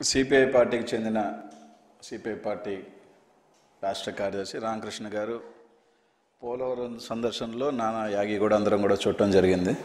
CPI పార్టీకి చెందిన CPI party రాష్ట్ర కార్యదర్శి రామకృష్ణ గారు పోలవరం సందర్శనలో నానా యాగి కూడా అందరం కూడా చూడటం జరిగింది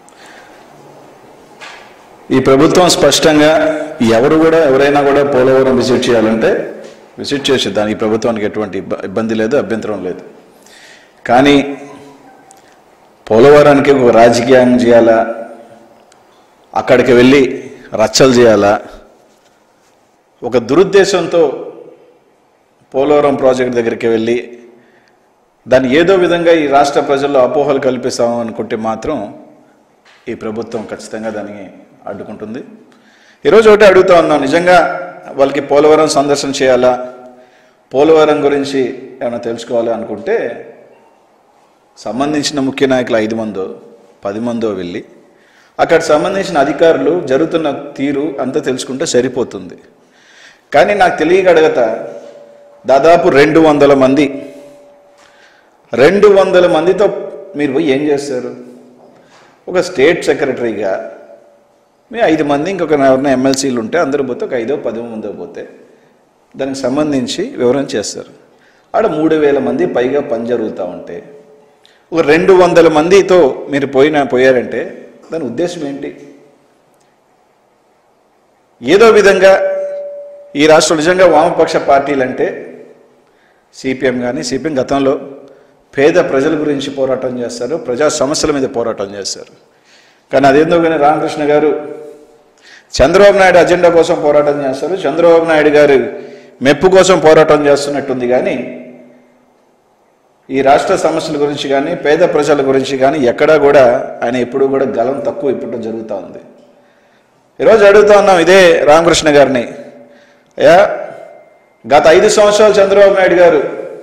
ఈ ప్రభుత్వం స్పష్టంగా ఎవరు కూడా ఎవరైనా కూడా పోలవరం విజిట్ చేయాలంటే విజిట్ చేసి దానికి ప్రభుత్వానికి ఎటువంటి ఇబ్బ- ఇబ్బంది లేదు అభ్యంతరం లేదు కానీ పోలవరానికి ఒక రాజకీయం చేయాలా అక్కడికి వెళ్ళి రచ్చలు చేయాలా ఒక దురుద్దేశంతో పోలవరం ప్రాజెక్ట్ దగ్గరికి వెళ్ళి దాన్ని ఏదో విధంగా ఈ రాష్ట్ర ప్రజల్లో అపోహలు కల్పిస్తాము అనుకుంటే మాత్రం ఈ ప్రభుత్వం ఖచ్చితంగా దాన్ని అడ్డుకుంటుంది ఈరోజు ఒకటి అడుగుతా ఉన్నాం నిజంగా వాళ్ళకి పోలవరం సందర్శన చేయాలా పోలవరం గురించి ఏమైనా తెలుసుకోవాలా అనుకుంటే సంబంధించిన ముఖ్య నాయకులు ఐదు మందో పది మందో వెళ్ళి అక్కడ సంబంధించిన అధికారులు జరుగుతున్న తీరు అంతా తెలుసుకుంటే సరిపోతుంది కానీ నాకు తెలియక అడగత దాదాపు రెండు వందల మంది రెండు వందల మందితో మీరు పోయి ఏం చేస్తారు ఒక స్టేట్ సెక్రటరీగా మీ ఐదు మంది ఇంకొక ఎవరైనా ఎమ్మెల్సీలు ఉంటే అందరూ పోతే ఒక ఐదో పదో మందో పోతే దానికి సంబంధించి వివరణ చేస్తారు ఆడ మూడు వేల మంది పైగా పని జరుగుతూ ఉంటే ఒక రెండు వందల మందితో మీరు పోయిన పోయారంటే దాని ఉద్దేశం ఏంటి ఏదో విధంగా ఈ రాష్ట్రం నిజంగా వామపక్ష పార్టీలు అంటే సిపిఎం కానీ సిపిఎం గతంలో పేద ప్రజల గురించి పోరాటం చేస్తారు ప్రజా సమస్యల మీద పోరాటం చేస్తారు కానీ అదేందో కానీ రామకృష్ణ గారు చంద్రబాబు నాయుడు అజెండా కోసం పోరాటం చేస్తారు చంద్రబాబు నాయుడు గారు మెప్పు కోసం పోరాటం చేస్తున్నట్టుంది కానీ ఈ రాష్ట్ర సమస్యల గురించి కానీ పేద ప్రజల గురించి కానీ ఎక్కడా కూడా ఆయన ఎప్పుడు కూడా గలం తక్కువ ఇప్పుడు జరుగుతూ ఉంది ఈరోజు అడుగుతా ఉన్నాం ఇదే రామకృష్ణ గారిని అయ్యా గత ఐదు సంవత్సరాలు చంద్రబాబు నాయుడు గారు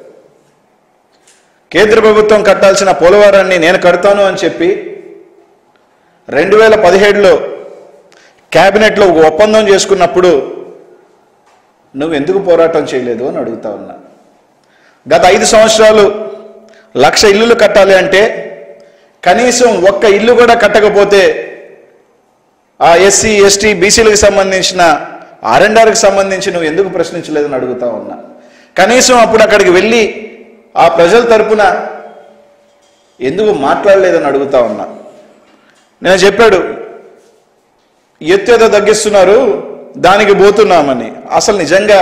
కేంద్ర ప్రభుత్వం కట్టాల్సిన పోలవరాన్ని నేను కడతాను అని చెప్పి రెండు వేల పదిహేడులో క్యాబినెట్లో ఒక ఒప్పందం చేసుకున్నప్పుడు నువ్వు ఎందుకు పోరాటం చేయలేదు అని అడుగుతా ఉన్నా గత ఐదు సంవత్సరాలు లక్ష ఇల్లులు కట్టాలి అంటే కనీసం ఒక్క ఇల్లు కూడా కట్టకపోతే ఆ ఎస్సీ ఎస్టీ బీసీలకు సంబంధించిన ఆర్ఎండ్ఆర్కి సంబంధించి నువ్వు ఎందుకు ప్రశ్నించలేదని అడుగుతా ఉన్నా కనీసం అప్పుడు అక్కడికి వెళ్ళి ఆ ప్రజల తరపున ఎందుకు మాట్లాడలేదని అడుగుతా ఉన్నా నేను చెప్పాడు ఎత్తు ఏదో తగ్గిస్తున్నారు దానికి పోతున్నామని అసలు నిజంగా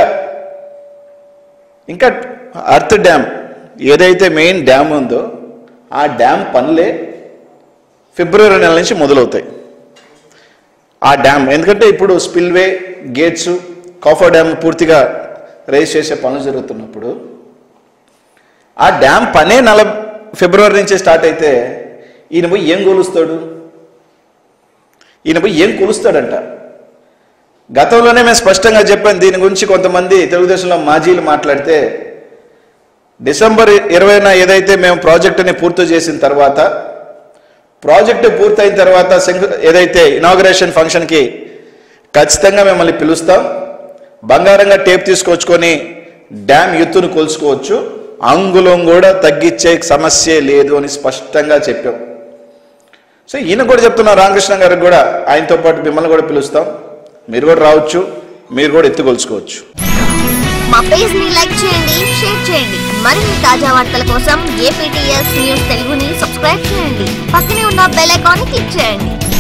ఇంకా అర్త్ డ్యామ్ ఏదైతే మెయిన్ డ్యామ్ ఉందో ఆ డ్యామ్ పనులే ఫిబ్రవరి నెల నుంచి మొదలవుతాయి ఆ డ్యామ్ ఎందుకంటే ఇప్పుడు స్పిల్వే గేట్స్ కాఫర్ డ్యామ్ పూర్తిగా రేస్ చేసే పనులు జరుగుతున్నప్పుడు ఆ డ్యామ్ పనే నల ఫిబ్రవరి నుంచి స్టార్ట్ అయితే ఈయన పోయి ఏం కొలుస్తాడు ఈయన పోయి ఏం కొలుస్తాడంట గతంలోనే మేము స్పష్టంగా చెప్పాను దీని గురించి కొంతమంది తెలుగుదేశంలో మాజీలు మాట్లాడితే డిసెంబర్ ఇరవైన ఏదైతే మేము ప్రాజెక్టుని పూర్తి చేసిన తర్వాత ప్రాజెక్టు పూర్తయిన తర్వాత శంకు ఏదైతే ఇనాగ్రేషన్ ఫంక్షన్కి ఖచ్చితంగా మిమ్మల్ని పిలుస్తాం బంగారంగా టేప్ తీసుకొచ్చుకొని డ్యామ్ ఎత్తును కొలుచుకోవచ్చు అంగుళం కూడా తగ్గించే సమస్య లేదు అని స్పష్టంగా చెప్పాం సో ఈయన కూడా చెప్తున్నా రామకృష్ణ గారికి కూడా ఆయనతో పాటు మిమ్మల్ని కూడా పిలుస్తాం మీరు కూడా రావచ్చు మీరు కూడా ఎత్తు కొలుచుకోవచ్చు మా పేజ్ ని లైక్ చేయండి షేర్ చేయండి మరిన్ని తాజా వార్తల కోసం ఏపీటీఎస్ న్యూస్ తెలుగుని సబ్స్క్రైబ్ చేయండి పక్కనే ఉన్న బెల్ ఐకాన్ క్లిక్ చేయండి